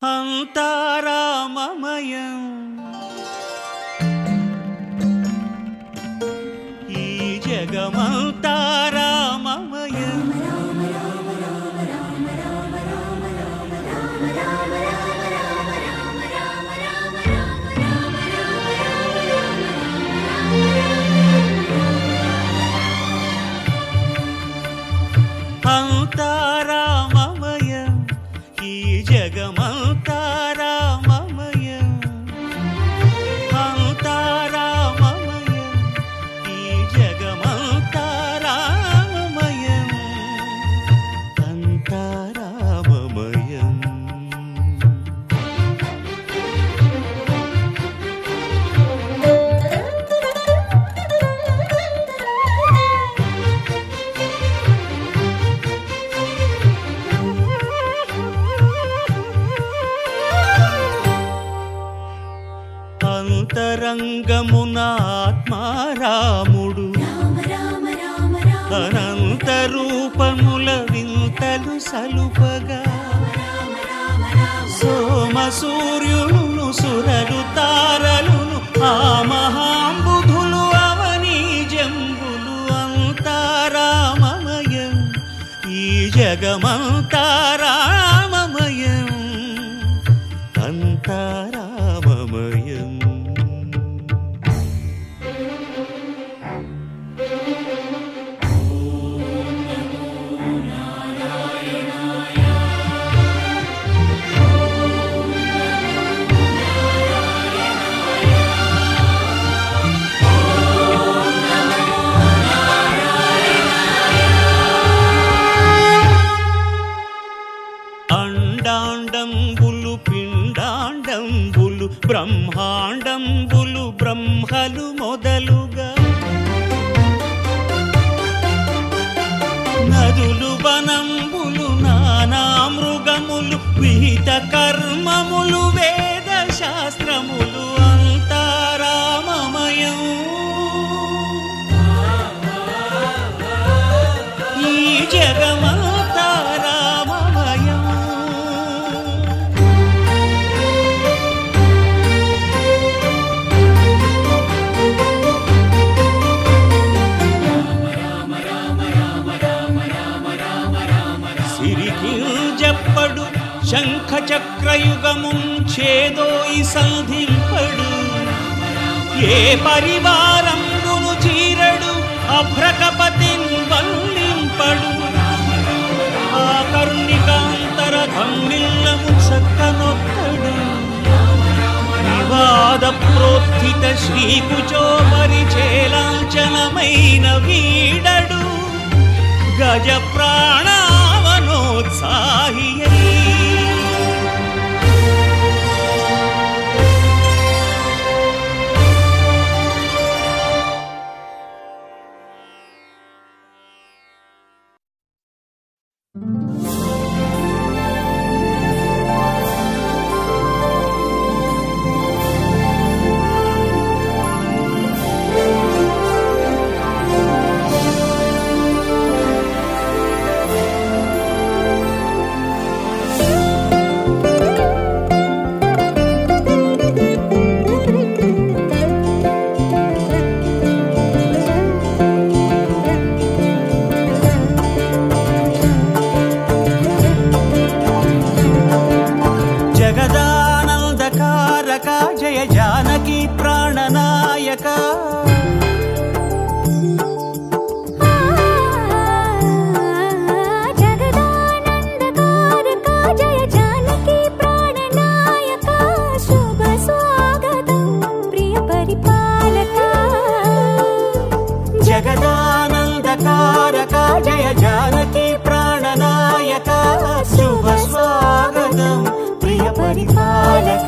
అంతారామమయం ఈ జగమంతారామమయం అంతారామమయం ఈ జగమంతారామమయం అంతారామమయం ఈ జగమంతారామమయం అంతారామమయం అంతరంగమున ఆత్మారాముడు అనంత రూపముల వింతలు సలుపగా సోమ సూర్యులను సురలు తారలును ఆ మహాంబుధులు అవనీ జంబులు అంతారామమయం ఈ జగమంతారామమయం అంతారామమయం అండాండంబులు పిండాండంబులు బ్రహ్మాండంబులు బ్రహ్మలు మొదలుగా నదులు వనంబులు నానా మృగములు విహిత కర్మములు వేద శాస్త్రములు అంతారామమయం ఈ జగమంతారామమయం సిరికింజప్పడు శంఖ చక్రయుగముం ఛేదోయి సంధింపడు ఏ పరివారంబును చీరడు అభ్రకపతిన్ వల్లింపడు ఆ కర్ణికాంతర ధమ్మిల్లము చక్కనొక్కడు వివాద ప్రోత్థిత శ్రీకుచో పరిచేలాంచనమైన వీడడు గజ ప్రాణావనోత్సాహియై జగదానందకారక జయ జానకి ప్రాణనాయక జగదానందకారక జయ జానకి ప్రాణనాయక శుభ స్వాగతం ప్రియ పరిపాలక జగదానందకారక జయ జానకి ప్రాణనాయక శుభ స్వాగతం ప్రియ పరిపాలక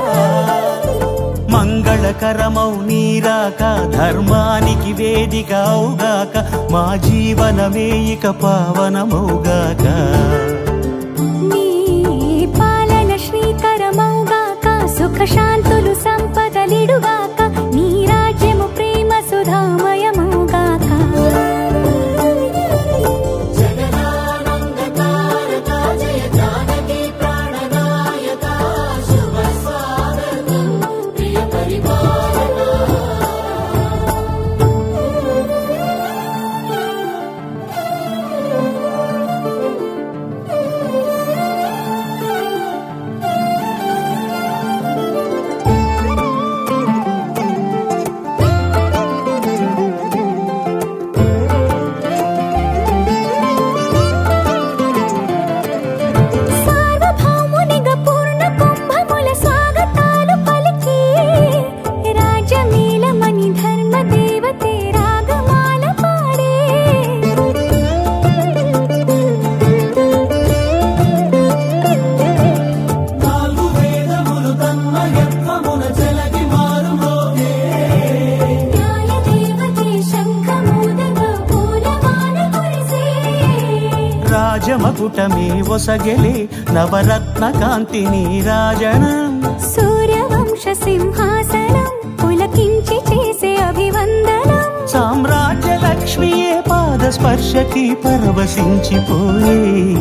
మంగళకరమౌ నీరాక ధర్మానికి వేదిక అవుగాక మా జీవనమే ఇక పావనమౌగాక నీ పాలన శ్రీకరమౌగాక సుఖ శాంతులు సంపదలిడుగాక నీ రాజ్యము ప్రేమ సుధామయమౌగాక జగదానందకారక జయ జానకి ప్రాణనాయక వైకుంఠమే ఒసగెలే నవరత్న కాంతి నీరాజనం సూర్యవంశ సింహాసనం పులకించి చేసే అభివందనం సామ్రాజ్య లక్ష్మియే పాద స్పర్శకి పరవశించిపోయే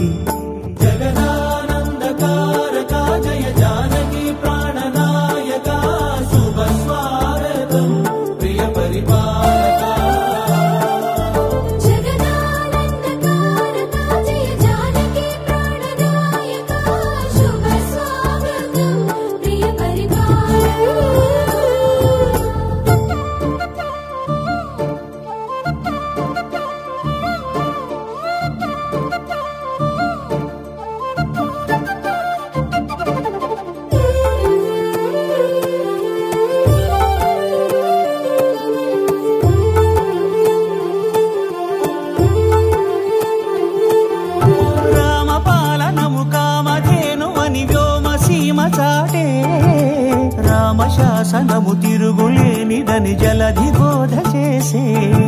జగదానందకారక జయ జానకి ప్రాణనాయక శుభ స్వాగతం ప్రియ పరిపాలక జగదానందకారక జయ జానకి ప్రాణదాయక శుభ స్వాగతం ప్రియ రామ పాలనము కామధేను అని వ్యోమ సీమ చాటే రామ శాసనము తిరుగులేనిదని జలధి బోధ చేసే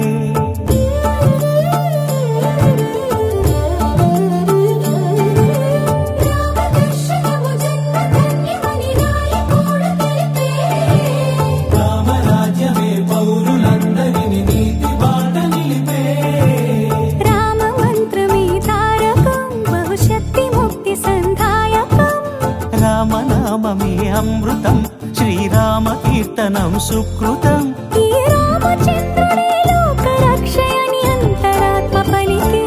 రామదర్శనము జన్మధన్యమని నాయకుడు తెలిపే రామరాజ్యమే పౌరులందరిని నీతి బాట నిలిపే రామ మంత్రమే తారకం బహుశక్తి ముక్తి సంధాయకం రామనామమే అమృతం శ్రీరామ కీర్తనం సుకృతం ఈ రామచంద్రుడే లోక రక్షయని అంతరాత్మ పలికే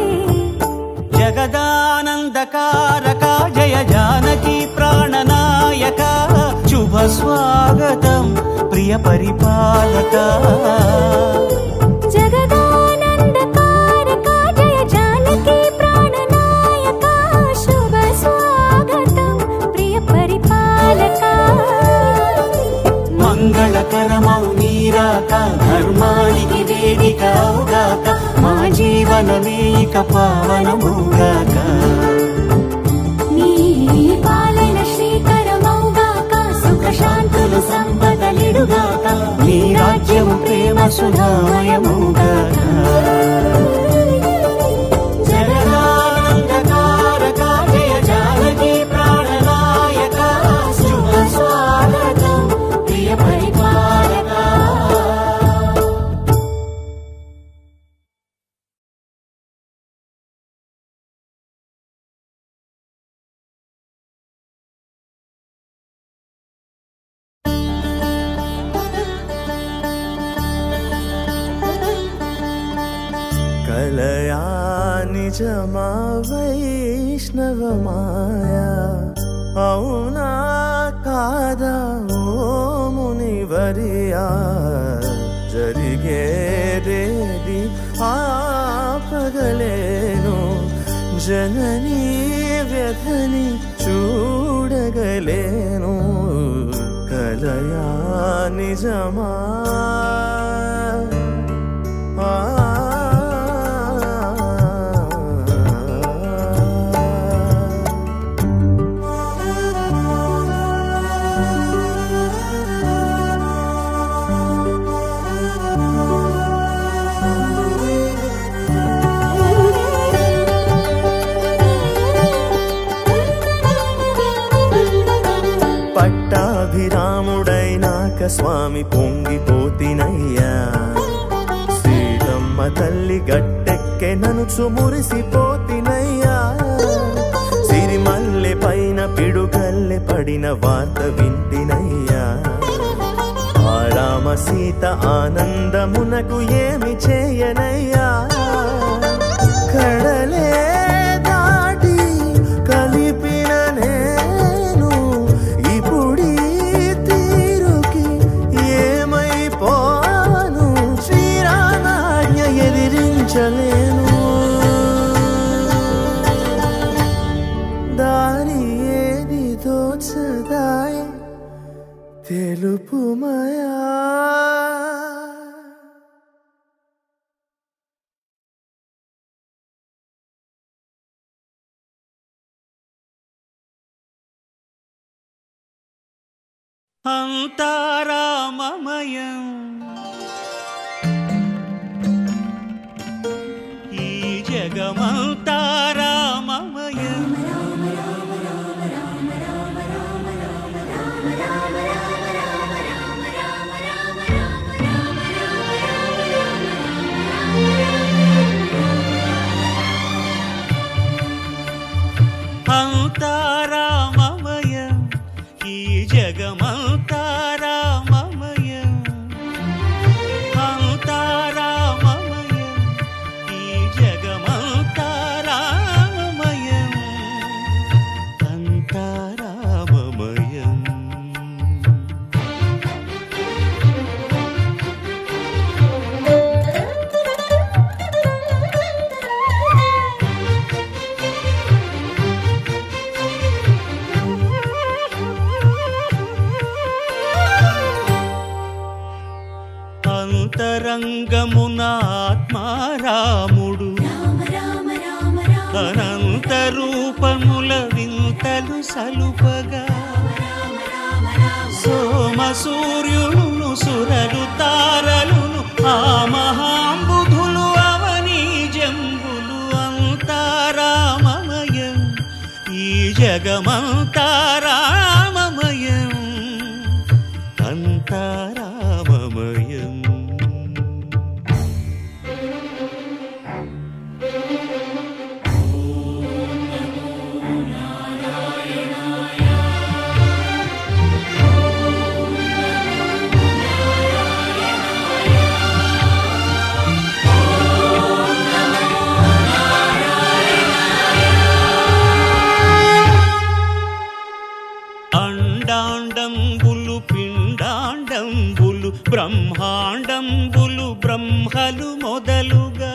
జగదానందకారక జయ జానకి ప్రాణనాయక శుభ స్వాగతం ప్రియ పరిపాలక జగదానందకారక జయ జానకి ప్రాణనాయక శుభ స్వాగతం ప్రియ పరిపాలక మంగళకరమౌ నీరాక ధర్మానికి వేదిక అవుగాక మా జీవనమే ఇక పావనముగాక నీ పాలన శ్రీకరమౌగాక సుఖ శాంతులు సంపదలిడుగాక నీ రాజ్యము ప్రేమ సుధామయముగాక జగదానందకారక జయ జానకి ప్రాణనాయక శుభ స్వాగతం ప్రియ పరిపాలక కలయా నిజమా వైష్ణవమాయా అవునా కాదా ఓ మునివరియా జరిగేదేది ఆపగలేను జననీ వ్యధని చూడగలేను కలయా నిజమా పట్టాభిరాముడైనాక స్వామి పొంగిపోతినయ్యా సీతమ్మ తల్లి గట్టెక్కె ననుచు మురిసిపోతినయ్యా సిరిమల్లె పైన పిడుకల్లె పడిన వార్త వింటినయ్యా ఆ రామ సీత ఆనందమునకు ఏమి చేయనయ్యా కడలే దాటి కలిపిన నేను ఇప్పుడీ తీరుకి ఏమైపోను శ్రీరామాజ్ఞ ఎదిరించలేను దారి ఏది తోచదాయ్ తెలుపుమయా అంతారామమయం ఈ జగమంతారామమయం అంతరంగమున ఆత్మారాముడు రామ రామ రామ రామ అనంత రూపముల వింతలు సలుపగా సోమ సూర్యులను సురలు తారలును ఆ మహాంబుధులు అవని జంబులు అంతారామమయం ఈ జగమంతారామమయం అంతారామమయం అండాండంబులు పిండాండంబులు బ్రహ్మాండంబులు బ్రహ్మలు మొదలుగా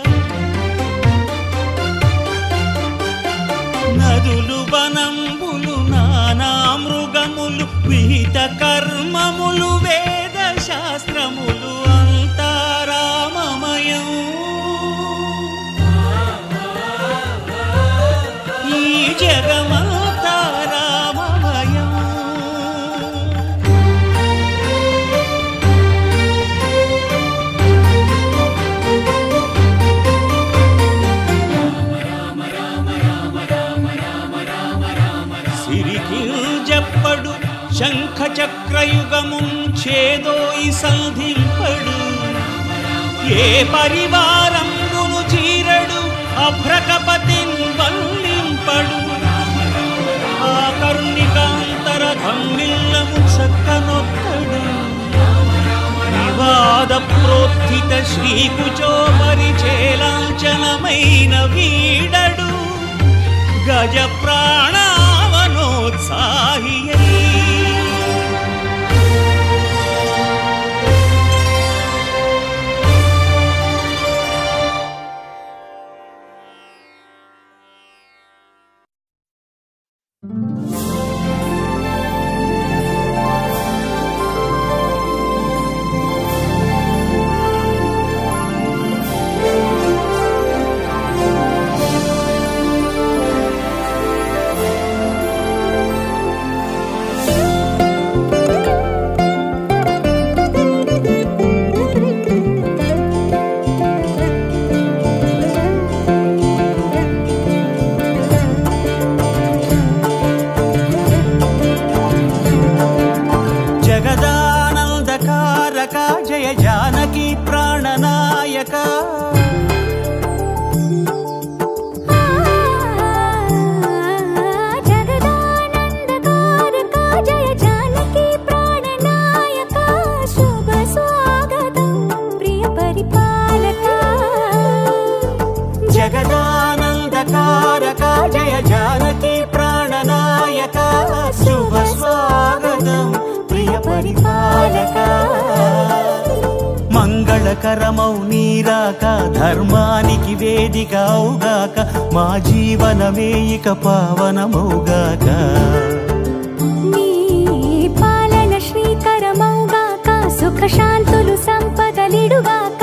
నదులు వనంబులు నానా మృగములు విహిత కర్మములు వేద శాస్త్రములు అంతారామమయం ఈ జగమంతారామమయం సిరికింజప్పడు శంఖ చక్రయుగముంచేదోయి సంధింపడు ఏ పరివారంబును చీరడు అభ్రకపతిన్ వల్లింపడు ఆ కరుణికాంతర ధమ్మిల్లము చక్కనొక్కడు వివాద ప్రోత్థిత శ్రీకుచో పరిచేలాంచనమైన వీడడు గజ ప్రాణావనోత్సాహి జగదానందకారక జయ జానకి ప్రాణనాయక జగదానందకారక జయ జానకి ప్రాణనాయక శుభ స్వాగతం ప్రియ పరిపాలక జగదానందకారక జయ జానకి ప్రాణనాయక శుభ స్వాగతం ప్రియ పరిపాలక మంగళకరమౌ నీరాక ధర్మానికి వేదిక అవుగాక మా జీవనమే ఇక పావనమౌగాక నీ పాలన శ్రీకరమౌగాక సుఖ శాంతులు సంపదలిడుగాక